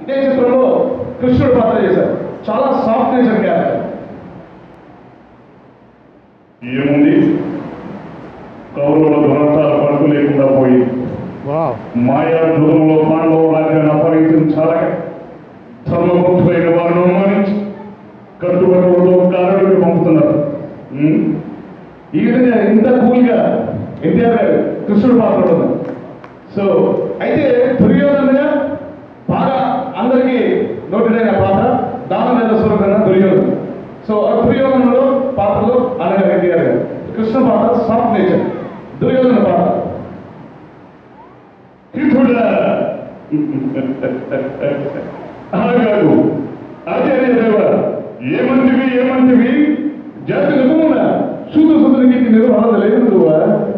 ఇదే చిత్రంలో కృష్ణుడు పాత్ర చేశారు చాలా సాఫ్ట్ నేచర్ క్యారెక్టర్ ఏముంది కౌరవుల దురంతాలు పడుతూ లేకుండా పోయి మాయా జుగంలో పాండవ రాజ్యాన్ని అపహరించాలక ధర్మబుద్ధులైన వారిని అవమానించి కట్టుబడులతో కారణుడికి పంపుతున్నారు ఉం? ఈ విధంగా ఇంత కూల్గా ఎన్టీఆర్ గారు కృష్ణుడు పాత్ర ఉంటుంది సో అయితే దుర్యోధనగా బాగా అందరికీ నోటిదైన పాత్ర దానవేద కన్నా దుర్యోధన సో ఆ దుర్యోధనలో పాత్రలో అనగా ఎన్టీఆర్ గారు కృష్ణ పాత్ర సాఫ్ట్ నేచర్ దుర్యోధన పాత్ర హితుడా ఆగాడు ఆచార్య దేవ ఏమంటివి ఏమంటివి జాతి నిపుణుల సూదు సుతునికి నిర్వహణ లేదు నువ్వా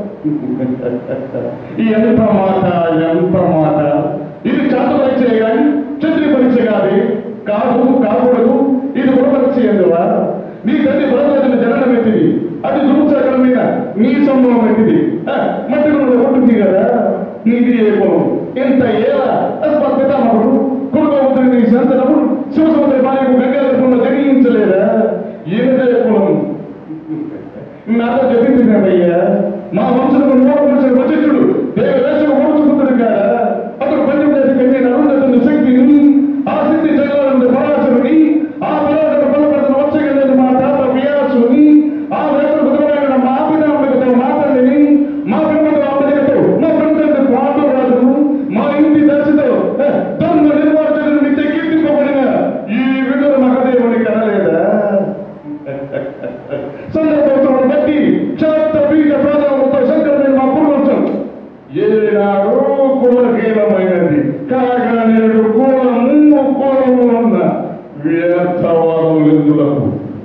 ఎంత మాట ఎంత మాట ఇది చాత పరీక్ష కానీ చంద్రి పరీక్ష కాదు కాదు కాకూడదు ఇది గుణ పరీక్ష ఎందువా నీ తల్లి బలమైన జననం ఎత్తిది అది దురుత్సాహకరమైన నీ సంభవం ఎత్తిది ఆ, మట్టి గుణంలో ఉంటుంది కదా నీది ఏ కులం ఎంత ఏల అస్మత్ పితామహుడు కొడుకు అవుతుంది నీ సంతనముడు శివసముద్ర భార్యకు గంగాధరకుండా జనించలేదా ఏమిటే కులం నాతో చెప్పించినాడయ్యా మా వంశంలో మూడు మనుషులు వశిష్ఠుడు దేవ వేషకు ఓడుచుకుంటాడు కాదా అతడు పంచం చేసి కన్యను అరుంధతుని శక్తిని ఆ శక్తి జగలందు పరాశరుని ఆ పరాశరు బలపడుతున్న వచ్చగలేదు మా తాత వ్యాసుని ఆ వేసరు బుధమైన మా పితామహుడితో మా తండ్రిని మా బ్రహ్మతో అమ్మడికతో మా బ్రహ్మతో పాండవరాజును మా ఇంటి దర్శతో దొంగ నిర్వాచకుని నిత్య కీర్తింపబడిన ఈ విడుదల మహదేవుని కనలేదా సందర్భోత్సవం బట్టి క్షాత్ర బీజ ప్రాధాన్యత శంకరుని మా పూర్వజం ఏనాడు కులహీనమైనది కాగా నేడు కులము కులము అన్న వ్యర్థవాదములెందులకు